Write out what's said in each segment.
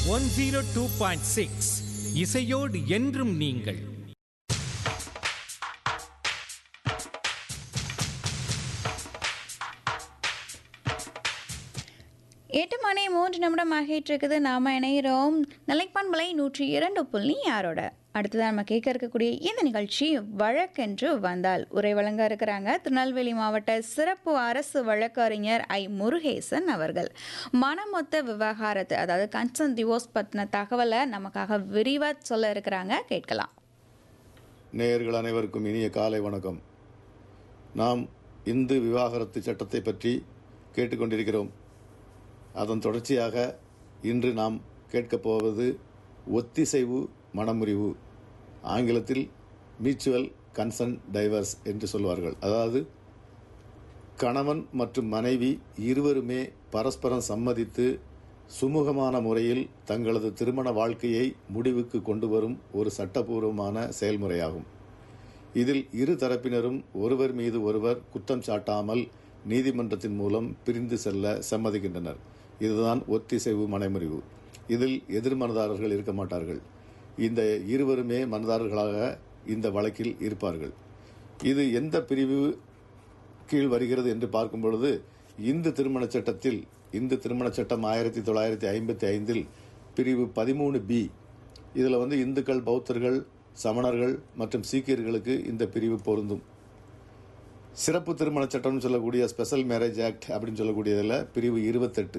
one zero two point six இசையோடு என்றும் நீங்கள் எட்டு மணி மூன்று நிமிடம் ஆகிட்டு இருக்குது நாம இணைகிறோம் நிலைப்பான்மலை நூற்றி இரண்டு புள்ளி யாரோட அடுத்ததான் நம்ம கேட்க இருக்கக்கூடிய இந்த நிகழ்ச்சி வழக்கென்று வந்தால் உரை வழங்க இருக்கிறாங்க திருநெல்வேலி மாவட்ட சிறப்பு அரசு வழக்கறிஞர் ஐ முருகேசன் அவர்கள் மனமொத்த விவகாரத்து அதாவது கன்சர்ன் டிவோர்ஸ் பற்றின தகவலை நமக்காக விரிவாக சொல்ல இருக்கிறாங்க கேட்கலாம் நேயர்கள் அனைவருக்கும் இனிய காலை வணக்கம் நாம் இந்து விவாகரத்து சட்டத்தை பற்றி கேட்டுக்கொண்டிருக்கிறோம் அதன் தொடர்ச்சியாக இன்று நாம் கேட்கப் போவது ஒத்திசைவு மனமுறிவு ஆங்கிலத்தில் மியூச்சுவல் கன்சர்ன் டைவர்ஸ் என்று சொல்வார்கள் அதாவது கணவன் மற்றும் மனைவி இருவருமே பரஸ்பரம் சம்மதித்து சுமூகமான முறையில் தங்களது திருமண வாழ்க்கையை முடிவுக்கு கொண்டு வரும் ஒரு சட்டபூர்வமான செயல்முறையாகும் இதில் இரு தரப்பினரும் ஒருவர் மீது ஒருவர் குற்றம் சாட்டாமல் நீதிமன்றத்தின் மூலம் பிரிந்து செல்ல சம்மதிக்கின்றனர் இதுதான் ஒத்திசைவு மனைமுறிவு இதில் எதிர் மனதாரர்கள் இருக்க மாட்டார்கள் இந்த இருவருமே மனதாரர்களாக இந்த வழக்கில் இருப்பார்கள் இது எந்த பிரிவு கீழ் வருகிறது என்று பார்க்கும் பொழுது இந்து திருமண சட்டத்தில் இந்து திருமண சட்டம் ஆயிரத்தி தொள்ளாயிரத்தி ஐம்பத்தி ஐந்தில் பிரிவு பதிமூணு பி இதில் வந்து இந்துக்கள் பௌத்தர்கள் சமணர்கள் மற்றும் சீக்கியர்களுக்கு இந்த பிரிவு பொருந்தும் சிறப்பு திருமண சட்டம்னு சொல்லக்கூடிய ஸ்பெஷல் மேரேஜ் ஆக்ட் அப்படின்னு சொல்லக்கூடியதில் பிரிவு இருபத்தெட்டு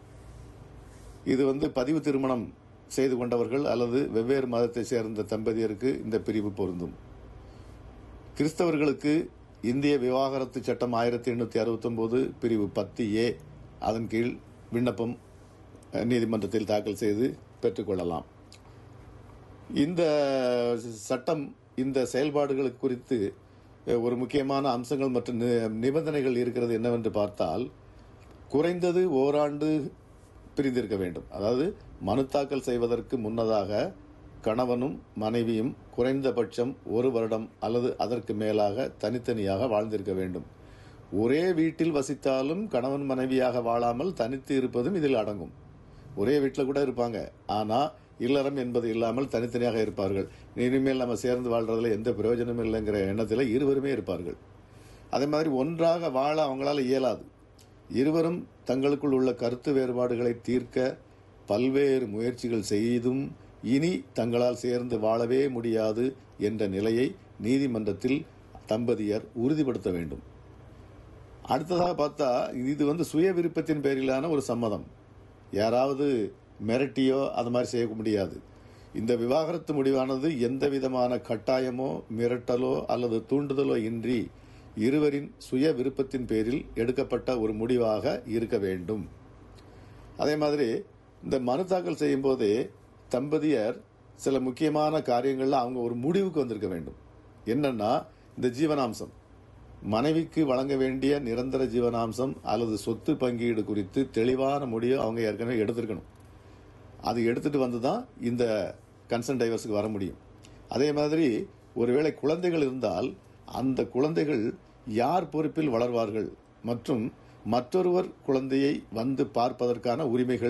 இது வந்து பதிவு திருமணம் செய்து கொண்டவர்கள் அல்லது வெவ்வேறு மதத்தை சேர்ந்த தம்பதியருக்கு இந்த பிரிவு பொருந்தும் கிறிஸ்தவர்களுக்கு இந்திய விவாகரத்து சட்டம் ஆயிரத்தி எண்ணூற்றி அறுபத்தொம்போது பிரிவு பத்து ஏ அதன் கீழ் விண்ணப்பம் அஹ், நீதிமன்றத்தில் தாக்கல் செய்து பெற்றுக்கொள்ளலாம் இந்த சட்டம் இந்த செயல்பாடுகள் குறித்து அஹ், ஒரு முக்கியமான அம்சங்கள் மற்றும் நி- நிபந்தனைகள் இருக்கிறது என்னவென்று பார்த்தால் குறைந்தது ஓராண்டு பிரிந்திருக்க வேண்டும் அதாவது மனு தாக்கல் செய்வதற்கு முன்னதாக கணவனும் மனைவியும் குறைந்தபட்சம் ஒரு வருடம் அல்லது அதற்கு மேலாக தனித்தனியாக வாழ்ந்திருக்க வேண்டும் ஒரே வீட்டில் வசித்தாலும் கணவன் மனைவியாக வாழாமல் தனித்து இருப்பதும் இதில் அடங்கும் ஒரே வீட்டில் கூட இருப்பாங்க ஆனா இல்லறம் என்பது இல்லாமல் தனித்தனியாக இருப்பார்கள் இனிமேல் நம்ம சேர்ந்து வாழ்றதுல எந்த பிரயோஜனமும் இல்லைங்கிற எண்ணத்தில் இருவருமே இருப்பார்கள் அதே மாதிரி ஒன்றாக வாழ அவங்களால இயலாது இருவரும் தங்களுக்குள் உள்ள கருத்து வேறுபாடுகளை தீர்க்க பல்வேறு முயற்சிகள் செய்தும் இனி தங்களால் சேர்ந்து வாழவே முடியாது என்ற நிலையை நீதிமன்றத்தில் தம்பதியர் உறுதிப்படுத்த வேண்டும் அடுத்ததாக பார்த்தா இது வந்து சுய விருப்பத்தின் பேரிலான ஒரு சம்மதம் யாராவது மிரட்டியோ அது மாதிரி செய்ய முடியாது இந்த விவாகரத்து முடிவானது எந்த விதமான கட்டாயமோ மிரட்டலோ அல்லது தூண்டுதலோ இன்றி இருவரின் சுய விருப்பத்தின் பேரில் எடுக்கப்பட்ட ஒரு முடிவாக இருக்க வேண்டும் அதே மாதிரி இந்த மனு தாக்கல் செய்யும் போதே தம்பதியர் சில முக்கியமான காரியங்கள்ல அவங்க ஒரு முடிவுக்கு வந்திருக்க வேண்டும் என்னன்னா இந்த ஜீவனாம்சம் மனைவிக்கு வழங்க வேண்டிய நிரந்தர ஜீவனாம்சம் அல்லது சொத்து பங்கீடு குறித்து தெளிவான முடிவை அவங்க ஏற்கனவே எடுத்திருக்கணும் அது எடுத்துட்டு வந்து தான் இந்த கன்சர்ன் டைவர்ஸுக்கு வர முடியும் அதே மாதிரி ஒருவேளை குழந்தைகள் இருந்தால் அந்த குழந்தைகள் யார் பொறுப்பில் வளர்வார்கள் மற்றும் மற்றொருவர் குழந்தையை வந்து பார்ப்பதற்கான உரிமைகள்